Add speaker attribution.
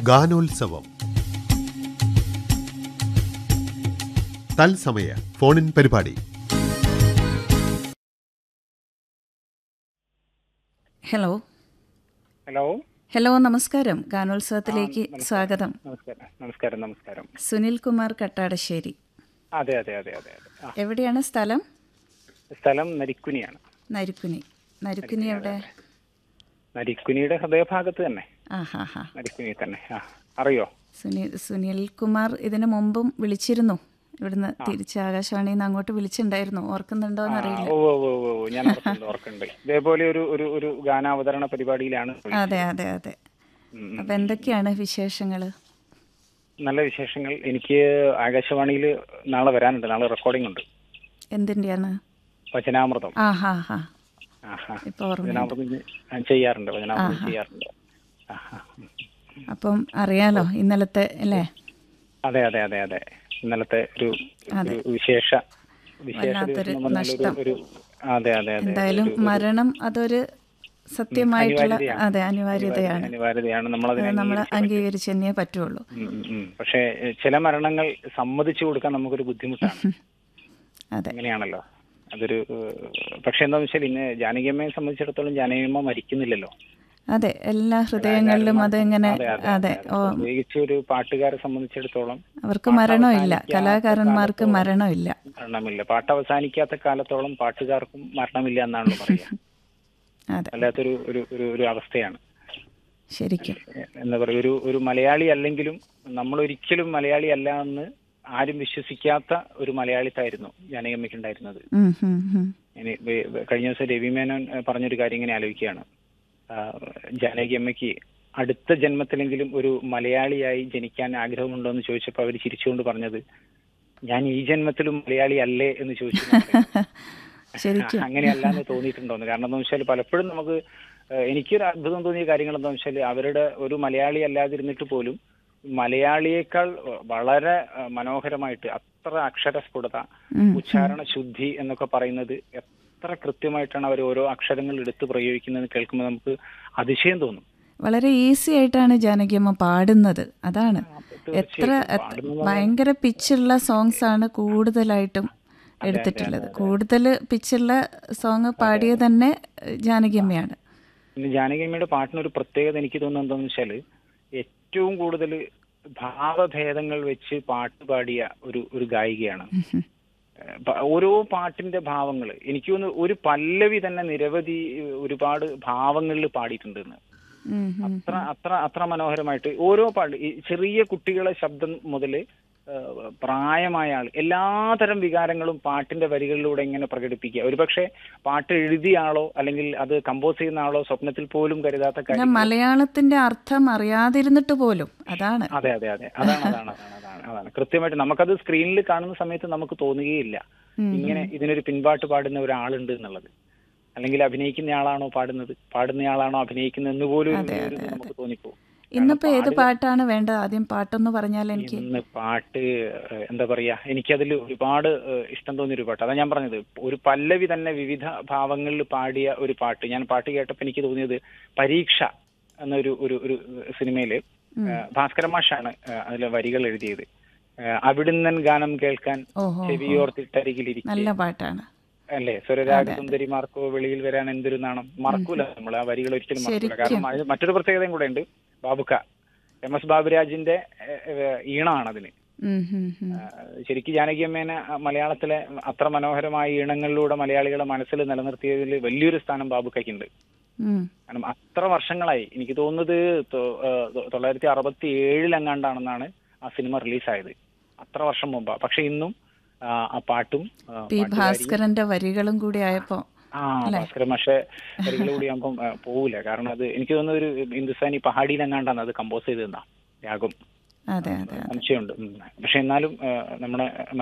Speaker 1: ഗാനോത്സവം തത്സമയ ഫോണിൻ പരിപാടി
Speaker 2: ഹലോ
Speaker 3: ഹലോ
Speaker 2: ഹലോ നമസ്കാരം ഗാനോത്സവത്തിലേക്ക് സ്വാഗതം
Speaker 3: നമസ്കാരം നമസ്കാരം നമസ്കാരം
Speaker 2: സുനിൽ കുമാർ കട്ടാടശ്ശേരി
Speaker 3: അതെ അതെ അതെ അതെ അതെ ആ
Speaker 2: എവിടെയാണ് സ്ഥലം
Speaker 3: സ്ഥലം നരിക്കുനിയാണ്
Speaker 2: നരിക്കുനി നരിക്കുനി എവിടെ
Speaker 3: നരിക്കുനിയുടെ ഹൃദയഭാഗത്ത് തന്നെ
Speaker 2: ആ ഹാ ഹാ
Speaker 3: നരിക്കുനി തന്നെ ആ അറിയോ
Speaker 2: സുനിൽ സുനിൽ കുമാർ ഇതിനു മുമ്പും വിളിച്ചിരുന്നു ഇവിടുന്ന് തിരിച്ച് ആകാശവാണിയിൽ നിന്ന് അങ്ങോട്ട് വിളിച്ചിട്ടുണ്ടായിരുന്നു ഓർക്കുന്നുണ്ടോ എന്നറിയില്ല
Speaker 3: ഓ ഓ ഓ ഓ ഞാൻ ഓർക്കുന്നുണ്ട് ഓർക്കുന്നുണ്ട് ഇതേപോലെ ഒരു ഒരു ഒരു ഗാനാവതരണ പരിപാടിയിലാണ്
Speaker 2: അതെ അതെ അതെ
Speaker 3: ഉം, ഉം.
Speaker 2: അപ്പൊ എന്തൊക്കെയാണ് വിശേഷങ്ങൾ
Speaker 3: നല്ല വിശേഷങ്ങൾ എനിക്ക് ആകാശവാണിയിൽ നാളെ വരാനുണ്ട് നാളെ റെക്കോർഡിംഗ് ഉണ്ട്
Speaker 2: എന്തിൻ്റെയാണ്
Speaker 3: വചനാമൃതം
Speaker 2: ആ ഹാ ഹാ
Speaker 3: ആഹാ.
Speaker 2: ഇപ്പൊ ഓർമ്മ
Speaker 3: വചനാമൃതം ഞാൻ ചെയ്യാറുണ്ട് വചനാമൃതം ചെയ്യാറുണ്ട് ആഹാ.
Speaker 2: അപ്പം അറിയാലോ ഇന്നലത്തെ അല്ലേ
Speaker 3: അതെ അതെ അതെ അതെ ഇന്നലത്തെ ഒരു ഒരു വിശേഷ വിശേഷ
Speaker 2: വല്ലാത്തൊരു
Speaker 3: ദിവസം എന്ന് പറഞ്ഞാൽ ഒരു- ഒരു അതെ അതെ അതെ
Speaker 2: എന്തായാലും മരണം അതൊരു സത്യമായിട്ടുള്ള അതെ അനിവാര്യതയാണ്
Speaker 3: അനിവാര്യതയാണ് നമ്മളതിനെ
Speaker 2: നമ്മൾ അംഗീകരിച്ച് തന്നെയേ പറ്റുള്ളൂ
Speaker 3: ഉം, ഉം, ഉം. പക്ഷേ എഹ്, ചില മരണങ്ങൾ സമ്മതിച്ചു കൊടുക്കാൻ നമുക്കൊരു ബുദ്ധിമുട്ടാണ്
Speaker 2: അതെ
Speaker 3: അങ്ങനെയാണല്ലോ അതൊരു ഏഹ്, പക്ഷെ എന്താന്ന് വെച്ചാൽ ഇന്ന് ജാനകിയമ്മയെ സംബന്ധിച്ചിടത്തോളം ജാനകിയമ്മ മരിക്കുന്നില്ലല്ലോ
Speaker 2: അതെ എല്ലാ ഹൃദയങ്ങളിലും അതെങ്ങനെ അതെ ഓ
Speaker 3: പ്രത്യേകിച്ച് ഒരു പാട്ടുകാരെ സംബന്ധിച്ചിടത്തോളം
Speaker 2: അവർക്ക് മരണമില്ല കലാകാരന്മാർക്ക് മരണമില്ല
Speaker 3: മരണമില്ല പാട്ട് അവസാനിക്കാത്ത കാലത്തോളം പാട്ടുകാർക്കും മരണമില്ല എന്നാണല്ലോ പറയുക
Speaker 2: അതെ
Speaker 3: വല്ലാത്തൊരു ഒരു ഒരു ഒരു അവസ്ഥയാണ്
Speaker 2: ശരിക്കും
Speaker 3: എന്താ പറയുക ഒരു ഒരു മലയാളി അല്ലെങ്കിലും നമ്മൾ ഒരിക്കലും മലയാളി അല്ല എന്ന് ആരും വിശ്വസിക്കാത്ത ഒരു മലയാളിത്തായിരുന്നു ജാനകമ്മയ്ക്ക് ഉണ്ടായിരുന്നത്
Speaker 2: ഉം, ഉം, ഉം.
Speaker 3: ഇനി വേ- വേ- കഴിഞ്ഞ ദിവസം രവിമേനോൻ ഏഹ്, പറഞ്ഞൊരു കാര്യം ഇങ്ങനെ ആലോചിക്കുകയാണ് ആ, ജാനകി അമ്മയ്ക്ക് അടുത്ത ജന്മത്തിലെങ്കിലും ഒരു മലയാളിയായി ജനിക്കാൻ ആഗ്രഹമുണ്ടോ എന്ന് ചോദിച്ചപ്പോൾ അവർ ചിരിച്ചുകൊണ്ട് പറഞ്ഞത് ഞാൻ ഈ ജന്മത്തിലും മലയാളി അല്ലേ എന്ന് ചോദിച്ചു
Speaker 2: ശരിക്കും
Speaker 3: അങ്ങനെയല്ല എന്ന് തോന്നിയിട്ടുണ്ടോന്ന് കാരണം എന്താ വെച്ചാൽ പലപ്പോഴും നമുക്ക് ഏഹ്, എനിക്കൊരു അത്ഭുതം തോന്നിയ കാര്യങ്ങൾ എന്താ വെച്ചാൽ അവരുടെ ഒരു മലയാളി അല്ലാതിരുന്നിട്ട് പോലും മലയാളിയേക്കാൾ വളരെ ഏഹ്, മനോഹരമായിട്ട് അത്ര അക്ഷരസ്ഫുടത
Speaker 2: ഉം.
Speaker 3: ഉച്ചാരണ ശുദ്ധി എന്നൊക്കെ പറയുന്നത് എത്ര കൃത്യമായിട്ടാണ് അവർ ഓരോ അക്ഷരങ്ങൾ എടുത്ത് പ്രയോഗിക്കുന്നത് കേൾക്കുമ്പോൾ നമുക്ക് അതിശയം തോന്നും
Speaker 2: വളരെ ഈസി ആയിട്ടാണ് ജാനകിയമ്മ പാടുന്നത് അതാണ് എത്ര എത്ര- ഭയങ്കര പിച്ചുള്ള സോങ്സ് ആണ് കൂടുതലായിട്ടും എടുത്തിട്ടുള്ളത് കൂടുതൽ പിച്ചുള്ള സോങ് പാടിയത് തന്നെ ജാനകിയമ്മയാണ്
Speaker 3: പിന്നെ ജാനകിയമ്മയുടെ പാട്ടിനൊരു പ്രത്യേകത എനിക്ക് തോന്നുന്നത് എന്താണെന്ന് വെച്ചാൽ ഏറ്റവും കൂടുതൽ ഭാവഭേദങ്ങൾ വെച്ച് പാട്ട് പാടിയ ഒരു ഒരു ഗായികയാണ് ഏഹ് പ- ഓരോ പാട്ടിന്റെ ഭാവങ്ങൾ എനിക്ക് തോന്നുന്നു ഒരു പല്ലവി തന്നെ നിരവധി ഏഹ് ഒരുപാട് ഭാവങ്ങളിൽ പാടിയിട്ടുണ്ടെന്ന്
Speaker 2: ഉം, ഉം.
Speaker 3: അത്ര അത്ര അത്ര മനോഹരമായിട്ട് ഓരോ പാട്ട് ഈ ചെറിയ കുട്ടികളെ ശബ്ദം മുതൽ പ്രായമായ ആൾ എല്ലാതരം വികാരങ്ങളും പാട്ടിന്റെ വരികളിലൂടെ ഇങ്ങനെ പ്രകടിപ്പിക്കുക ഒരുപക്ഷെ പാട്ട് എഴുതിയ ആളോ അല്ലെങ്കിൽ അത് കമ്പോസ് ചെയ്യുന്ന ആളോ സ്വപ്നത്തിൽ പോലും കരുതാത്ത
Speaker 2: പിന്നെ
Speaker 3: കാര്യം
Speaker 2: മലയാളത്തിന്റെ അർത്ഥം അറിയാതിരുന്നിട്ട് പോലും അതാണ്
Speaker 3: അതെ അതെ അതെ അതാണ് അതാണ് അതാണ് അതാണ് അതാണ് കൃത്യമായിട്ട് നമുക്കത് സ്ക്രീനിൽ കാണുന്ന സമയത്ത് നമുക്ക് തോന്നുകയില്ല
Speaker 2: ഉം.
Speaker 3: ഇങ്ങനെ ഇതിനൊരു പിൻപാട്ട് പാടുന്ന ഒരാളുണ്ട് എന്നുള്ളത് അല്ലെങ്കിൽ അഭിനയിക്കുന്ന ആളാണോ പാടുന്നത് പാടുന്നയാളാണോ അഭിനയിക്കുന്നത് എന്ന് പോലും ഒരു- ഒരു ഇത് നമുക്ക് തോന്നിപ്പോകും
Speaker 2: ഇന്നിപ്പോ ഏത് പാട്ടാണ് വേണ്ടത് ആദ്യം പാട്ടൊന്ന് പറഞ്ഞാൽ എനിക്ക്
Speaker 3: ഇന്ന് പാട്ട് ഏഹ്, എന്താ പറയാ എനിക്കതിൽ ഒരുപാട് ഏഹ്, ഇഷ്ടം തോന്നിയ ഒരു പാട്ട് അതാ ഞാൻ പറഞ്ഞത് ഒരു പല്ലവി തന്നെ വിവിധ ഭാവങ്ങളിൽ പാടിയ ഒരു പാട്ട് ഞാൻ പാട്ട് കേട്ടപ്പോൾ എനിക്ക് തോന്നിയത് പരീക്ഷ എന്നൊരു ഒരു ഒരു സിനിമയില് ഏഹ്, ഭാസ്കര മാഷാണ് ഏഹ്, അതിലെ വരികൾ എഴുതിയത് ഏഹ്, അവിടുന്നൻ ഗാനം കേൾക്കാൻ
Speaker 2: ഓഹോ
Speaker 3: ചെവിയോർത്തിട്ടരികിലിരിക്കും
Speaker 2: നല്ല പാട്ടാണ്
Speaker 3: അല്ലേ സ്വരരാഗ സുന്ദരിമാർക്കോ വെളിയിൽ വരാൻ എന്തൊരു നാണം മറക്കൂല നമ്മൾ ആ വരികൾ ഒരിക്കലും മറക്കൂല കാരണം അത് മറ്റൊരു പ്രത്യേകതയും കൂടെ ഉണ്ട് ബാബുക്ക എം എസ് ബാബുരാജിന്റെ ഏഹ്, ഏഹ്, ഈണമാണ് അതിന്
Speaker 2: ഉം, ഉം, ഉം.
Speaker 3: ആഹ് ശരിക്കും ജാനകിയമ്മേനെ മലയാളത്തിലെ അത്ര മനോഹരമായ ഈണങ്ങളിലൂടെ മലയാളികളെ മനസ്സിൽ നിലനിർത്തിയതിൽ വലിയൊരു സ്ഥാനം ബാബുക്കയ്ക്കുണ്ട്
Speaker 2: ഉം.
Speaker 3: കാരണം അത്ര വർഷങ്ങളായി എനിക്ക് തോന്നുന്നത് തൊ- ആഹ് തൊള്ളായിരത്തി അറുപത്തി ഏഴിലെങ്ങാണ്ടാണെന്നാണ് ആ സിനിമ റിലീസായത് അത്ര വർഷം മുമ്പാ പക്ഷെ ഇന്നും ആഹ് ആ പാട്ടും ആഹ്
Speaker 2: പി ഭാസ്കരന്റെ വരികളും കൂടി ആയപ്പോ
Speaker 3: ആ ഭാസ്കര പക്ഷേ വരികൾ കൂടി ആകുമ്പം ആഹ് പോവില്ല കാരണം അത് എനിക്ക് തോന്നുന്ന ഒരു ഹിന്ദുസ്ഥാനി പഹാഡിയിലെങ്ങാണ്ടാണ് അത് കമ്പോസ് ചെയ്തതെന്നാ രാഗം
Speaker 2: അതെ അതെ
Speaker 3: സംശയമുണ്ട് ഉം. പക്ഷെ എന്നാലും ആഹ് നമ്മുടെ